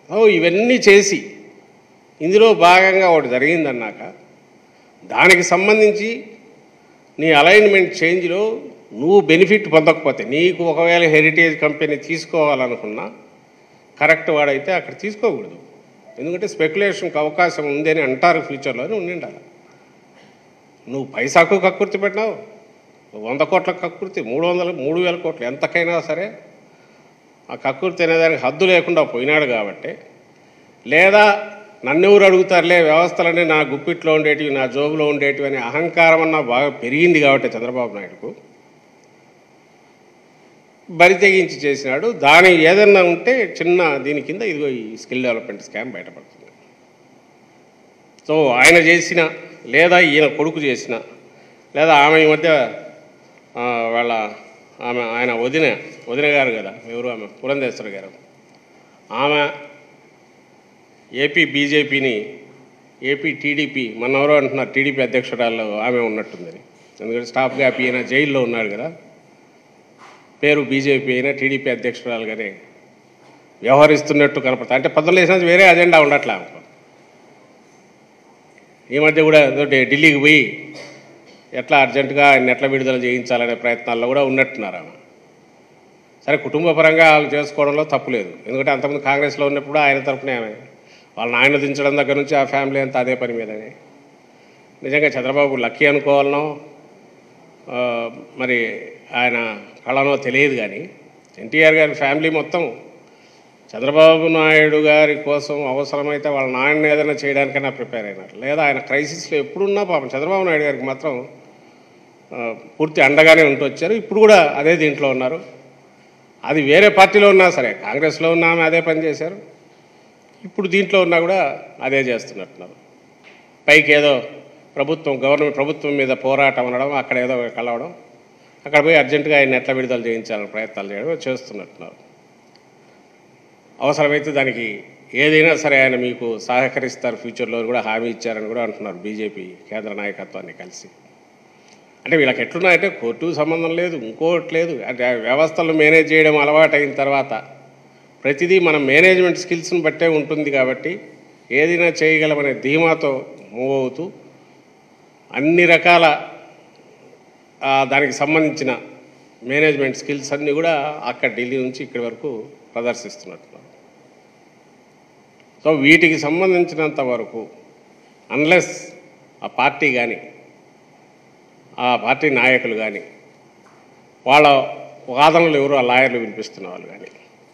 ఓ ఇవన్నీ చేసి ఇందులో భాగంగా ఒకటి జరిగిందన్నాక దానికి సంబంధించి నీ అలైన్మెంట్ చేంజ్లో నువ్వు బెనిఫిట్ పొందకపోతే నీకు ఒకవేళ హెరిటేజ్ కంపెనీ తీసుకోవాలనుకున్నా కరెక్ట్ వాడైతే అక్కడ తీసుకోకూడదు ఎందుకంటే స్పెక్యులేషన్కి అవకాశం ఉంది అని అంటారు ఫ్యూచర్లో ఉండి ఉండాలి నువ్వు పైసాకు కక్కుర్తి పెట్టినావు వంద కోట్ల కక్కుర్తి మూడు వందలు మూడు వేల కోట్లు ఎంతకైనా సరే ఆ కక్కుర్తి అనేదానికి హద్దు లేకుండా పోయినాడు కాబట్టి లేదా నన్నెవరు అడుగుతారులే వ్యవస్థలన్నీ నా గుప్పిట్లో ఉండేటివి నా జోబులో ఉండేటివి అనే అహంకారం అన్న బాగా పెరిగింది కాబట్టి చంద్రబాబు నాయుడుకు బరి తెగించి చేసినాడు దాని ఏదన్నా ఉంటే చిన్న దీని కింద ఇదిగో ఈ స్కిల్ డెవలప్మెంట్ స్కామ్ బయటపడుతుంది సో ఆయన చేసిన లేదా ఈయన కొడుకు చేసిన లేదా ఆమె ఈ మధ్య ఆ, వాళ్ళ ఆమె ఆయన వదిన వదిన గారు కదా ఎవరు ఆమె పురంధేశ్వరి గారు ఆమె ఏపీ బీజేపీని ఏపీ టీడీపీ మన ఎవరో అంటున్నారు టీడీపీ అధ్యక్షురాల్లో ఆమె ఉన్నట్టుందని ఎందుకంటే స్టాఫ్ గ్యాప్ ఈయన జైల్లో ఉన్నాడు కదా పేరు బీజేపీ అయినా టీడీపీ అధ్యక్షురాలుగానే వ్యవహరిస్తున్నట్టు కనపడుతుంది అంటే పద్దెనిమిది వేసిన వేరే అజెండా ఉండట్లే ఆమెకు. ఈ మధ్య కూడా ఏదో ఢి- ఢిల్లీకి పోయి ఎట్లా అర్జెంటుగా ఆయన ఎట్లా విడుదల చేయించాలనే ప్రయత్నాల్లో కూడా ఉన్నట్టున్నారు ఆమె సరే కుటుంబ పరంగా వాళ్ళు చేసుకోవడంలో తప్పులేదు ఎందుకంటే అంతకుముందు కాంగ్రెస్లో ఉన్నప్పుడు ఆయన తరపునే ఆమె వాళ్ళని ఆయన దించడం దగ్గర నుంచి ఆ ఫ్యామిలీ అంతా అదే పని మీదనే నిజంగా చంద్రబాబు లక్కీ అనుకోవాలనో ఆ, మరి ఆయన కళనో తెలియదు కానీ ఎన్టీఆర్ గారి ఫ్యామిలీ మొత్తం చంద్రబాబు నాయుడు గారి కోసం అవసరమైతే వాళ్ళ నాయన్ని ఏదైనా చేయడానికైనా ప్రిపేర్ అయినారు లేదా ఆయన క్రైసిస్లో ఎప్పుడున్నా పాపం చంద్రబాబు నాయుడు గారికి మాత్రం ఆ, పూర్తి అండగానే ఉంటూ వచ్చారు ఇప్పుడు కూడా అదే దీంట్లో ఉన్నారు అది వేరే పార్టీలో ఉన్నా సరే కాంగ్రెస్లో ఉన్న ఆమె అదే పని చేశారు ఇప్పుడు దీంట్లో ఉన్నా కూడా అదే చేస్తున్నట్టున్నారు పైకి ఏదో ప్రభుత్వం గవర్నమెంట్ ప్రభుత్వం మీద పోరాటం అనడం అక్కడ ఏదో కలవడం అక్కడ పోయి అర్జెంటుగా ఆయన ఎట్లా విడుదల చేయించాలని ప్రయత్నాలు చేయడం చేస్తున్నట్టున్నారు అవసరమైతే దానికి ఏదైనా సరే ఆయన మీకు సహకరిస్తారు ఫ్యూచర్లో కూడా హామీ ఇచ్చారని కూడా అంటున్నారు బీజేపీ కేంద్ర నాయకత్వాన్ని కలిసి అంటే వీళ్ళకి ఎట్లున్నాయంటే కోర్టు సంబంధం లేదు ఇంకోటి లేదు అంటే ఆ వ్యవస్థలు మేనేజ్ చేయడం అలవాటు అయిన తర్వాత ప్రతిదీ మన మేనేజ్మెంట్ స్కిల్స్ని బట్టే ఉంటుంది కాబట్టి ఏదైనా చేయగలమనే ధీమాతో మూవ్ అవుతూ అన్ని రకాల ఆ, దానికి సంబంధించిన మేనేజ్మెంట్ స్కిల్స్ అన్నీ కూడా అక్కడ ఢిల్లీ నుంచి ఇక్కడి వరకు ప్రదర్శిస్తున్నట్టున్నారు సో వీటికి సంబంధించినంత వరకు అన్లెస్ ఆ పార్టీ కానీ ఆ పార్టీ నాయకులు కానీ వాళ్ళ వాదనలు ఎవరు ఆ లాయర్లు వినిపిస్తున్న వాళ్ళు కానీ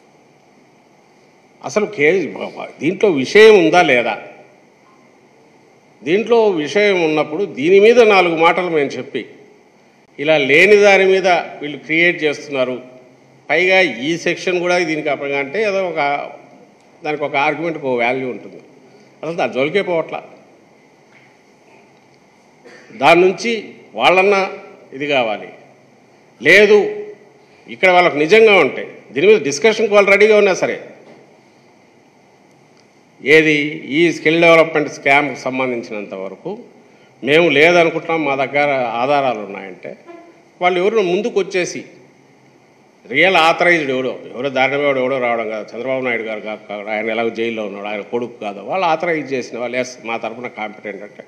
అసలు కే దీంట్లో విషయం ఉందా లేదా దీంట్లో విషయం ఉన్నప్పుడు దీని మీద నాలుగు మాటలు మేము చెప్పి ఇలా లేని దాని మీద వీళ్ళు క్రియేట్ చేస్తున్నారు పైగా ఈ సెక్షన్ కూడా దీనికి అప్పగా అంటే ఏదో ఒక దానికి ఒక ఆర్గ్యుమెంట్కి ఒక వాల్యూ ఉంటుంది అసలు దాని జోలికే పోవట్లా దాని నుంచి వాళ్ళన్నా ఇది కావాలి లేదు ఇక్కడ వాళ్ళకు నిజంగా ఉంటే దీని మీద డిస్కషన్కి వాళ్ళు రెడీగా ఉన్నా సరే ఏది ఈ స్కిల్ డెవలప్మెంట్ స్కామ్కి సంబంధించినంత వరకు మేము లేదనుకుంటున్నాం మా దగ్గర ఆధారాలు ఉన్నాయంటే వాళ్ళు ఎవరు ముందుకు వచ్చేసి రియల్ ఆథరైజ్డ్ ఎవడో ఎవరో దారుణమేవాడు ఎవడో రావడం కాదు చంద్రబాబు నాయుడు గారు కాదు కాదు. ఆయన ఎలాగో జైల్లో ఉన్నాడు ఆయన కొడుకు కాదు వాళ్ళు ఆథరైజ్ చేసిన వాళ్ళు ఎస్ మా తరఫున కాంపిటెంట్ అంటే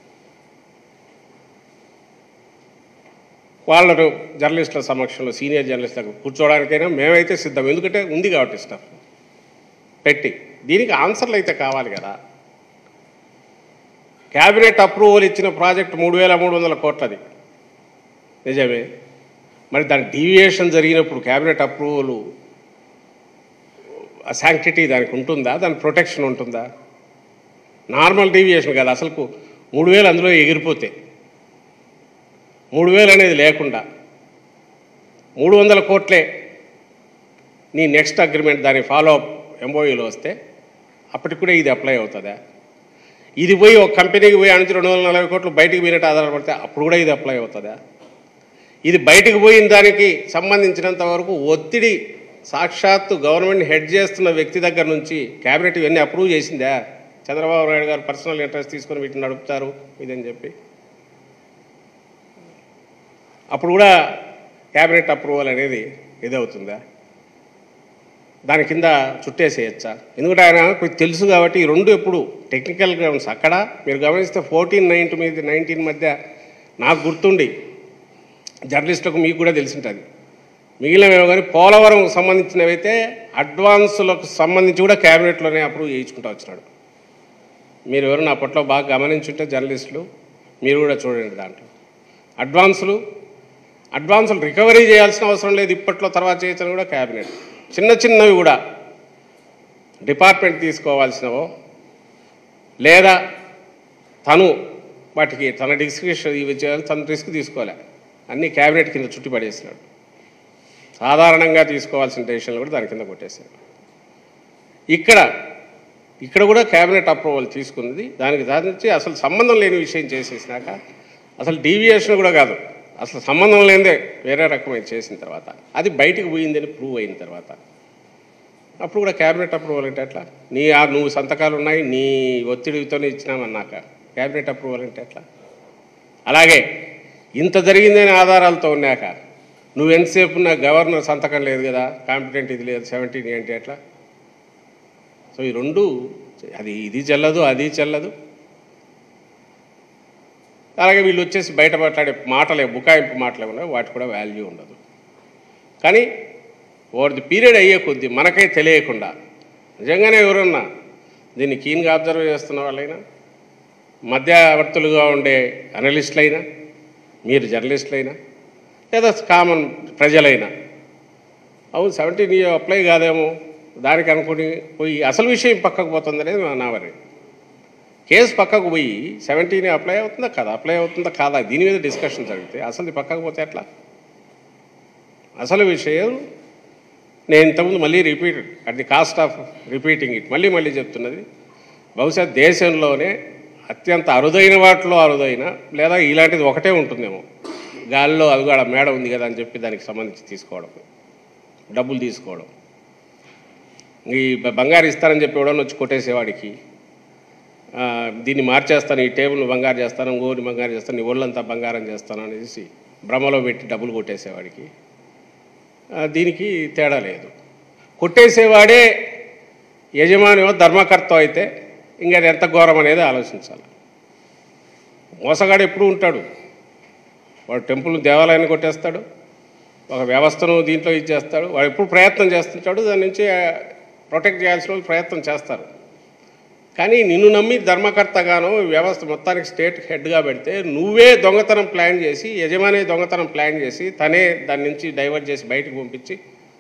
వాళ్ళను జర్నలిస్టుల సమక్షంలో సీనియర్ జర్నలిస్టులకు కూర్చోవడానికైనా మేమైతే సిద్ధం ఎందుకంటే ఉంది కాబట్టి స్టఫ్ పెట్టి దీనికి ఆన్సర్లు అయితే కావాలి కదా క్యాబినెట్ అప్రూవల్ ఇచ్చిన ప్రాజెక్ట్ మూడు వేల మూడు వందల కోట్లది నిజమే మరి దాని డీవియేషన్ జరిగినప్పుడు క్యాబినెట్ అప్రూవల్ శాంక్టిటీ దానికి ఉంటుందా దాని ప్రొటెక్షన్ ఉంటుందా నార్మల్ డీవియేషన్ కదా అసలు మూడు వేలు అందులో ఎగిరిపోతే మూడు వేలు అనేది లేకుండా మూడు వందల కోట్లే నీ నెక్స్ట్ అగ్రిమెంట్ దాని ఫాలో అప్ ఎంఓయూలో వస్తే అప్పటికి కూడా ఇది అప్లై అవుతుందా ఇది పోయి ఒక కంపెనీకి పోయి నుంచి రెండు వందల నలభై కోట్లు బయటికి పోయినట్టు ఆధారపడితే అప్పుడు కూడా ఇది అప్లై అవుతుందా ఇది బయటికి పోయిన దానికి సంబంధించినంత వరకు ఒత్తిడి సాక్షాత్తు గవర్నమెంట్ హెడ్ చేస్తున్న వ్యక్తి దగ్గర నుంచి క్యాబినెట్ ఇవన్నీ అప్రూవ్ చేసిందా చంద్రబాబు నాయుడు గారు పర్సనల్ ఇంట్రెస్ట్ తీసుకొని వీటిని నడుపుతారు ఇదని చెప్పి అప్పుడు కూడా క్యాబినెట్ అప్రూవల్ అనేది ఇదవుతుందా దాని కింద చుట్టేసేయచ్చా ఎందుకంటే ఆయన కొంచెం తెలుసు కాబట్టి ఈ రెండు ఎప్పుడు టెక్నికల్ గ్రౌండ్స్ అక్కడ మీరు గమనిస్తే ఫోర్టీన్ నైన్టీ మీద నైన్టీన్ మధ్య నాకు గుర్తుండి జర్నలిస్టులకు మీకు కూడా తెలిసింటుంది మిగిలినవేమో కానీ పోలవరం సంబంధించినవైతే అడ్వాన్సులకు సంబంధించి కూడా క్యాబినెట్లోనే అప్రూవ్ చేయించుకుంటూ వచ్చినాడు మీరు ఎవరు అప్పట్లో బాగా గమనించుంటే జర్నలిస్టులు మీరు కూడా చూడండి దాంట్లో అడ్వాన్సులు అడ్వాన్సులు రికవరీ చేయాల్సిన అవసరం లేదు ఇప్పట్లో తర్వాత చేయొచ్చని కూడా క్యాబినెట్ చిన్న చిన్నవి కూడా డిపార్ట్మెంట్ తీసుకోవాల్సినవో లేదా తను వాటికి తన డిస్క్రిప్షన్ ఇవి చేయాలి తన రిస్క్ తీసుకోలే అన్ని క్యాబినెట్ కింద చుట్టి పడేసినాడు సాధారణంగా తీసుకోవాల్సిన డెసిషన్లు కూడా దాని కింద కొట్టేశాడు ఇక్కడ ఇక్కడ కూడా క్యాబినెట్ అప్రూవల్ తీసుకుంది దానికి దానికి అసలు సంబంధం లేని విషయం చేసేసినాక అసలు డీవియేషన్ కూడా కాదు అసలు సంబంధం లేనిదే వేరే రకమైన చేసిన తర్వాత అది బయటికి పోయిందని ప్రూవ్ అయిన తర్వాత అప్పుడు కూడా క్యాబినెట్ అప్రూవల్ అంటే ఎట్లా నీ ఆ నువ్వు సంతకాలు ఉన్నాయి నీ ఒత్తిడితోనే ఇచ్చినామన్నాక క్యాబినెట్ అప్రూవల్ అంటే ఎట్లా అలాగే ఇంత జరిగిందని ఆధారాలతో ఉన్నాక నువ్వు ఎంతసేపు ఉన్న గవర్నర్ సంతకం లేదు కదా కాంపిటెంట్ ఇది లేదు సెవెంటీన్ ఏంటి ఎట్లా సో ఈ రెండు అది ఇది చెల్లదు అది చెల్లదు అలాగే వీళ్ళు వచ్చేసి బయట మాట్లాడే మాటలే బుకాయింపు మాటలే ఉన్నాయి వాటి కూడా వాల్యూ ఉండదు కానీ ఓవర్ ది పీరియడ్ అయ్యే కొద్దీ మనకే తెలియకుండా నిజంగానే ఎవరన్నా దీన్ని కీన్గా అబ్జర్వ్ చేస్తున్న వాళ్ళైనా మధ్యవర్తులుగా ఉండే అనలిస్టులైనా మీరు జర్నలిస్టులైనా లేదా కామన్ ప్రజలైనా అవును సెవెంటీన్ ఇయర్ అప్లై కాదేమో దానికి అనుకుని పోయి అసలు విషయం పక్కకు పోతుంది అనేది నా వరి కేసు పక్కకు పోయి సెవెంటీన్ అప్లై అవుతుందా కదా అప్లై అవుతుందా కాదా దీని మీద డిస్కషన్ జరిగితే అసలు ఇది పక్కకు పోతే ఎట్లా అసలు విషయం నేను ఇంతకుముందు మళ్ళీ repeat at the cost of repeating it మళ్ళీ మళ్ళీ చెప్తున్నది బహుశా దేశంలోనే అత్యంత అరుదైన వాటిలో అరుదైన లేదా ఇలాంటిది ఒకటే ఉంటుందేమో గాలిలో అది కూడా మేడ ఉంది కదా అని చెప్పి దానికి సంబంధించి తీసుకోవడం డబ్బులు తీసుకోవడం ఈ బ- బంగారు ఇస్తారని చెప్పి ఎవడన్నా వచ్చి కొట్టేసేవాడికి ఆ, దీన్ని మార్చేస్తాను ఈ టేబుల్ బంగారు చేస్తాను ఇంకోటి బంగారు చేస్తాను నీ ఒళ్ళంతా బంగారం చేస్తాను అనేసి భ్రమలో పెట్టి డబ్బులు కొట్టేసేవాడికి ఆ, దీనికి తేడా లేదు కొట్టేసేవాడే యజమాని ధర్మకర్త అయితే ఇంకా అది ఎంత ఘోరం అనేది ఆలోచించాలి మోసగాడు ఎప్పుడు ఉంటాడు వాడు టెంపుల్ దేవాలయాన్ని కొట్టేస్తాడు ఒక వ్యవస్థను దీంట్లో ఇచ్చేస్తాడు వాడు ఎప్పుడు ప్రయత్నం చేస్తుంటాడు దాని నుంచి ప్రొటెక్ట్ చేయాల్సిన వాళ్ళు ప్రయత్నం చేస్తారు కానీ నిన్ను నమ్మి ధర్మకర్తగాను వ్యవస్థ మొత్తానికి స్టేట్ హెడ్గా పెడితే నువ్వే దొంగతనం ప్లాన్ చేసి యజమాని దొంగతనం ప్లాన్ చేసి తనే దాని నుంచి డైవర్ట్ చేసి బయటకు పంపించి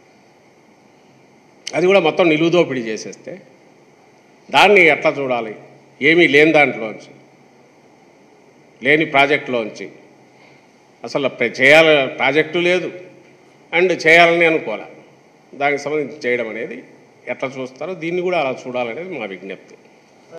అది కూడా మొత్తం నిలువుదోపిడీ చేసేస్తే దాన్ని ఎట్లా చూడాలి ఏమీ లేని దాంట్లోంచి లేని ప్రాజెక్టులోంచి అసలు ప్ర- చేయాల ప్రాజెక్టు లేదు అండ్ చేయాలని అనుకోవాలి దానికి సంబంధించి చేయడం అనేది ఎట్లా చూస్తారో దీన్ని కూడా అలా చూడాలనేది మా విజ్ఞప్తి